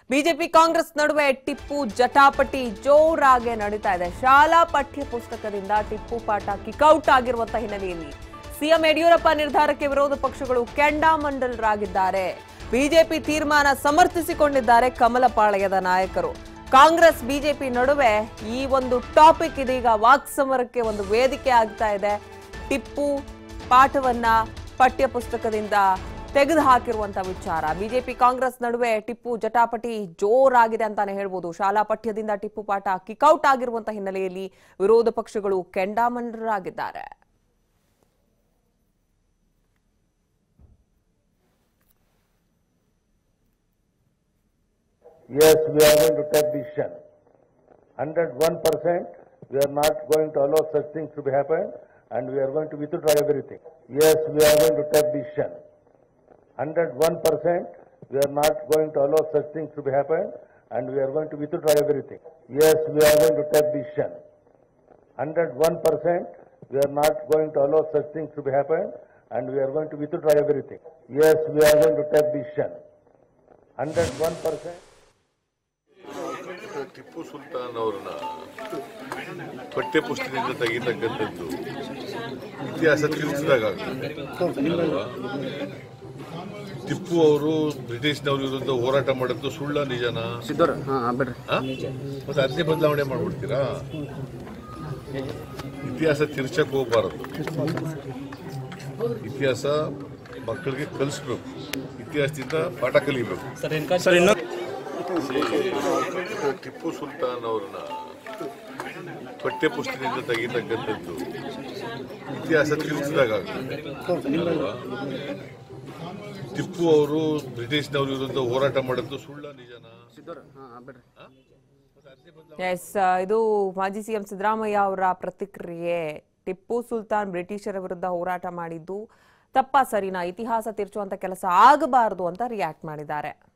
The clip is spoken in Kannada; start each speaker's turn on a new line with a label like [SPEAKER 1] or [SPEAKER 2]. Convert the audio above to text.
[SPEAKER 1] ಬಿಜೆಪಿ ಕಾಂಗ್ರೆಸ್ ನಡುವೆ ಟಿಪ್ಪು ಜಟಾಪಟಿ ಜೋರಾಗೆ ನಡೀತಾ ಇದೆ ಶಾಲಾ ಪಠ್ಯ ಪುಸ್ತಕದಿಂದ ಟಿಪ್ಪು ಪಾಠ ಕಿಕೌಟ್ ಆಗಿರುವಂತಹ ಹಿನ್ನೆಲೆಯಲ್ಲಿ ಸಿಎಂ ಯಡಿಯೂರಪ್ಪ ನಿರ್ಧಾರಕ್ಕೆ ವಿರೋಧ ಪಕ್ಷಗಳು ಕೆಂಡಾಮಂಡಲರಾಗಿದ್ದಾರೆ ಬಿಜೆಪಿ ತೀರ್ಮಾನ ಸಮರ್ಥಿಸಿಕೊಂಡಿದ್ದಾರೆ ಕಮಲಪಾಳ್ಯದ ನಾಯಕರು ಕಾಂಗ್ರೆಸ್ ಬಿಜೆಪಿ ನಡುವೆ ಈ ಒಂದು ಟಾಪಿಕ್ ಇದೀಗ ವಾಕ್ಸಮರಕ್ಕೆ ಒಂದು ವೇದಿಕೆ ಆಗ್ತಾ ಇದೆ ಟಿಪ್ಪು ಪಾಠವನ್ನ ಪಠ್ಯ ಪುಸ್ತಕದಿಂದ ತೆಗೆದು ಹಾಕಿರುವಂತ ವಿಚಾರ ಬಿಜೆಪಿ ಕಾಂಗ್ರೆಸ್ ನಡುವೆ ಟಿಪ್ಪು ಜಟಾಪಟಿ ಜೋರಾಗಿದೆ ಅಂತಾನೆ ಹೇಳ್ಬೋದು ಶಾಲಾ ಪಠ್ಯದಿಂದ ಟಿಪ್ಪು ಪಾಠ ಕಿಕೌಟ್ ಆಗಿರುವಂತ ಹಿನ್ನೆಲೆಯಲ್ಲಿ ವಿರೋಧ ಪಕ್ಷಗಳು ಕೆಂಡಾಮಂಡರಾಗಿದ್ದಾರೆ
[SPEAKER 2] Yes, we are going to take decision. Hundred one percent, we are not going to allow such things to be happen, and we are going to withdraw everything. Yes, we are going to take decision. Hundred one percent, we are not going to allow such things to be happen, and we are going to withdraw everything. Yes, we are going to take decision. Hundred one percent, we are not going to allow such things to be happen, and we are going to withdraw everything. Yes, we are going to take decision. Hundred one percent.
[SPEAKER 3] Tipu Sultan ಅವ್ರನ್ನ ಪಠ್ಯ ಪುಸ್ತಕದಿಂದ ತೆಗಿತಕ್ಕಂಥದ್ದು ಇತಿಹಾಸ ತಿಳಿಸಿದಾಗ ಅಲ್ವಾ? ಟಿಪ್ಪು ಅವರು ಬ್ರಿಟಿಷ್ನವ್ರ ವಿರುದ್ಧ ಹೋರಾಟ ಮಾಡಿದ್ದು ಸುಳ್ಳ ನಿಜನಾ
[SPEAKER 4] ಸಿದ್ದೋರ್ ಹಾಂ ಬಿಡ್ರಿ
[SPEAKER 3] ಆ? ಮತ್ತೆ ಅದನ್ನೇ ಬದಲಾವಣೆ ಮಾಡ್ಬಿಡ್ತೀರಾ ಇತಿಹಾಸ ತಿರ್ಚಕ್ ಹೋಗ್ಬಾರದು ಇತಿಹಾಸ ಮಕ್ಕಳಿಗೆ ಕಲಿಸ್ಬೇಕು ಇತಿಹಾಸದಿಂದ ಪಾಠ ಕಲಿಬೇಕು
[SPEAKER 4] ಸರ್ ಇನ್ನೊಂದು
[SPEAKER 3] ಟಿಪ್ಪು ಸುಲ್ತಾನ್ ಅವ್ರನ್ನ ಪಠ್ಯ ಪುಸ್ತಕದಿಂದ ತೆಗಿತಕ್ಕಂಥದ್ದು ಇತಿಹಾಸ ತಿಳಿಸಿದಾಗ ಅಲ್ವಾ? ಟಿಪ್ಪು ಅವರು ಬ್ರಿಟಿಷ್ನವ್ರ ವಿರುದ್ಧ ಹೋರಾಟ ಮಾಡಿದ್ದು ಸುಳ್ಳ ನಿಜನಾ
[SPEAKER 4] ಸಿದ್ದೋರ್ ಹಾಂ ಬಿಡ್ರಿ
[SPEAKER 1] ಎಸ್ ಇದು ಮಾಜಿ ಸಿಎಂ ಸಿದ್ದರಾಮಯ್ಯ ಅವರ ಪ್ರತಿಕ್ರಿಯೆ ಟಿಪ್ಪು ಸುಲ್ತಾನ್ ಬ್ರಿಟಿಷರ ವಿರುದ್ಧ ಹೋರಾಟ ಮಾಡಿದ್ದು ತಪ್ಪ ಸರಿನಾ ಇತಿಹಾಸ ತಿರ್ಚುವಂತ ಕೆಲಸ ಆಗಬಾರದು ಅಂತ ರಿಯಾಕ್ಟ್ ಮಾಡಿದ್ದಾರೆ